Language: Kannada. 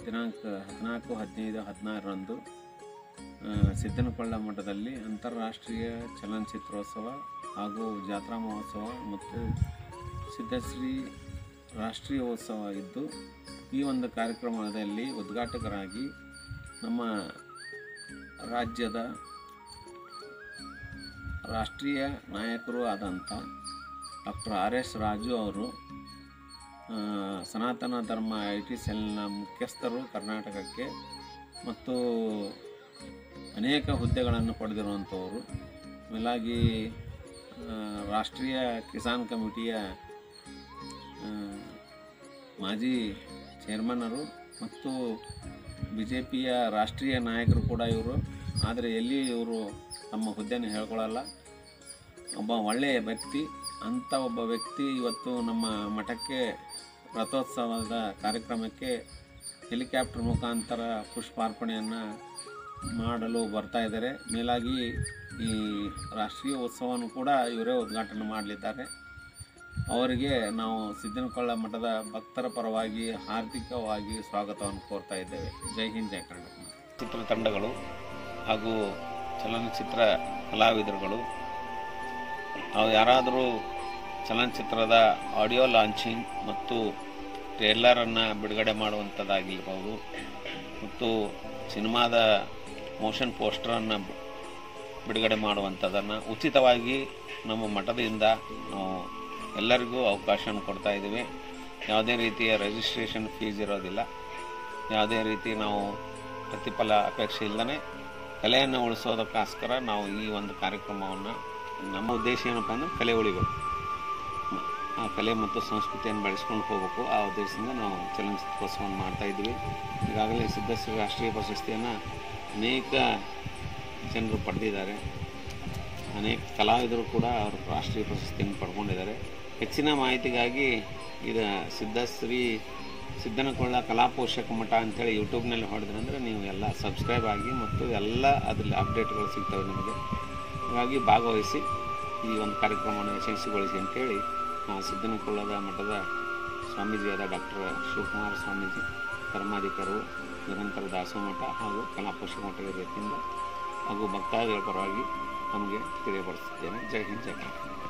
ದಿನಾಂಕ ಹದಿನಾಲ್ಕು ಹದಿನೈದು ಹದಿನಾರರಂದು ಆ, ಸಿದ್ದನಕೊಳ್ಳ ಮಠದಲ್ಲಿ ಅಂತಾರಾಷ್ಟ್ರೀಯ ಚಲನಚಿತ್ರೋತ್ಸವ ಹಾಗೂ ಜಾತ್ರಾ ಮಹೋತ್ಸವ ಮತ್ತು ಸಿದ್ಧಶ್ರೀ ರಾಷ್ಟ್ರೀಯೋತ್ಸವ ಇದ್ದು ಈ ಒಂದು ಕಾರ್ಯಕ್ರಮದಲ್ಲಿ ಉದ್ಘಾಟಕರಾಗಿ ನಮ್ಮ ರಾಜ್ಯದ ರಾಷ್ಟ್ರೀಯ ನಾಯಕರು ಆದಂಥ ಡಾಕ್ಟರ್ ಆರ್ ಎಸ್ ರಾಜು ಅವರು ಆ, ಸನಾತನ ಧರ್ಮ ಐ ಟಿ ಸೆಲ್ನ ಮುಖ್ಯಸ್ಥರು ಕರ್ನಾಟಕಕ್ಕೆ ಮತ್ತು ಅನೇಕ ಹುದ್ದೆಗಳನ್ನು ಪಡೆದಿರುವಂಥವರು ಮೇಲಾಗಿ ಆ, ರಾಷ್ಟ್ರೀಯ ಕಿಸಾನ್ ಕಮಿಟಿಯ ಆ, ಮಾಜಿ ಚೇರ್ಮನ್ನರು ಮತ್ತು ಬಿ ಜೆ ಪಿಯ ರಾಷ್ಟ್ರೀಯ ನಾಯಕರು ಕೂಡ ಇವರು ಆದರೆ ಎಲ್ಲಿ ಇವರು ತಮ್ಮ ಹುದ್ದೆಯನ್ನು ಹೇಳ್ಕೊಳ್ಳಲ್ಲ ಒಬ್ಬ ಒಳ್ಳೆಯ ವ್ಯಕ್ತಿ ಅಂಥ ಒಬ್ಬ ವ್ಯಕ್ತಿ ಇವತ್ತು ನಮ್ಮ ಮಠಕ್ಕೆ ರಥೋತ್ಸವದ ಕಾರ್ಯಕ್ರಮಕ್ಕೆ ಹೆಲಿಕಾಪ್ಟರ್ ಮುಖಾಂತರ ಪುಷ್ಪಾರ್ಪಣೆಯನ್ನು ಮಾಡಲು ಬರ್ತಾ ಇದ್ದಾರೆ ಮೇಲಾಗಿ ಈ ರಾಷ್ಟ್ರೀಯ ಉತ್ಸವವನ್ನು ಕೂಡ ಇವರೇ ಉದ್ಘಾಟನೆ ಮಾಡಲಿದ್ದಾರೆ ಅವರಿಗೆ ನಾವು ಸಿದ್ದನಕೊಳ್ಳ ಮಠದ ಭಕ್ತರ ಪರವಾಗಿ ಹಾರ್ದಿಕವಾಗಿ ಸ್ವಾಗತವನ್ನು ಕೋರ್ತಾ ಇದ್ದೇವೆ ಜೈ ಹಿಂದ್ ಜೈ ಕರ್ನಾಟಕ ಚಿತ್ರತಂಡಗಳು ಹಾಗೂ ಚಲನಚಿತ್ರ ಕಲಾವಿದರುಗಳು ನಾವು ಯಾರಾದರೂ ಚಲನಚಿತ್ರದ ಆಡಿಯೋ ಲಾಂಚಿಂಗ್ ಮತ್ತು ಟ್ರೇಲರನ್ನು ಬಿಡುಗಡೆ ಮಾಡುವಂಥದ್ದಾಗಿರ್ಬೋದು ಮತ್ತು ಸಿನಿಮಾದ ಮೋಷನ್ ಪೋಸ್ಟರನ್ನು ಬಿಡುಗಡೆ ಮಾಡುವಂಥದ್ದನ್ನು ಉಚಿತವಾಗಿ ನಮ್ಮ ಮಠದಿಂದ ನಾವು ಎಲ್ಲರಿಗೂ ಅವಕಾಶವನ್ನು ಕೊಡ್ತಾ ಇದ್ದೀವಿ ಯಾವುದೇ ರೀತಿಯ ರಿಜಿಸ್ಟ್ರೇಷನ್ ಫೀಸ್ ಇರೋದಿಲ್ಲ ಯಾವುದೇ ರೀತಿ ನಾವು ಪ್ರತಿಫಲ ಅಪೇಕ್ಷೆ ಇಲ್ಲದೇ ಕಲೆಯನ್ನು ಉಳಿಸೋದಕ್ಕೋಸ್ಕರ ನಾವು ಈ ಒಂದು ಕಾರ್ಯಕ್ರಮವನ್ನು ನಮ್ಮ ಉದ್ದೇಶ ಏನಪ್ಪ ಅಂದರೆ ಕಲೆ ಉಳಿಬೇಕು ಆ ಕಲೆ ಮತ್ತು ಸಂಸ್ಕೃತಿಯನ್ನು ಬೆಳೆಸ್ಕೊಂಡು ಹೋಗಬೇಕು ಆ ಉದ್ದೇಶದಿಂದ ನಾವು ಚಲನಚಿತ್ರೋತ್ಸವವನ್ನು ಮಾಡ್ತಾ ಇದ್ವಿ ಈಗಾಗಲೇ ಸಿದ್ಧಶ್ರೀ ರಾಷ್ಟ್ರೀಯ ಪ್ರಶಸ್ತಿಯನ್ನು ಅನೇಕ ಜನರು ಪಡೆದಿದ್ದಾರೆ ಅನೇಕ ಕಲಾವಿದರು ಕೂಡ ಅವರು ರಾಷ್ಟ್ರೀಯ ಪ್ರಶಸ್ತಿಯನ್ನು ಪಡ್ಕೊಂಡಿದ್ದಾರೆ ಹೆಚ್ಚಿನ ಮಾಹಿತಿಗಾಗಿ ಇದು ಸಿದ್ಧಶ್ರೀ ಸಿದ್ದನಕೊಳ್ಳ ಕಲಾ ಪೋಷಕ ಮಠ ಅಂತೇಳಿ ಯೂಟ್ಯೂಬ್ನಲ್ಲಿ ಹೊಡೆದ್ರಂದ್ರೆ ನೀವು ಎಲ್ಲ ಸಬ್ಸ್ಕ್ರೈಬ್ ಆಗಿ ಮತ್ತು ಎಲ್ಲ ಅದರಲ್ಲಿ ಅಪ್ಡೇಟ್ಗಳು ಸಿಗ್ತವೆ ನಿಮಗೆ ಹಾಗಾಗಿ ಭಾಗವಹಿಸಿ ಈ ಒಂದು ಕಾರ್ಯಕ್ರಮವನ್ನು ಯಶಸ್ವಿಗೊಳಿಸಿ ಅಂತೇಳಿ ನಾವು ಸಿದ್ದನಕೊಳ್ಳದ ಮಠದ ಸ್ವಾಮೀಜಿಯಾದ ಡಾಕ್ಟರ್ ಶಿವಕುಮಾರ ಸ್ವಾಮೀಜಿ ಧರ್ಮಾಧಿಕಾರರು ನಿರಂತರ ದಾಸೋಹ ಮಠ ಹಾಗೂ ಕಲಾ ಪೋಷಕ ಮಠದ ವತಿಯಿಂದ ಹಾಗೂ ಭಕ್ತಾದಿಗಳ ಪರವಾಗಿ ನಮಗೆ ತಿಳಿಯಪಡಿಸುತ್ತೇನೆ ಜೈ ಹಿಂದ್ ಜೈ ಕರ್ನಾಟಕ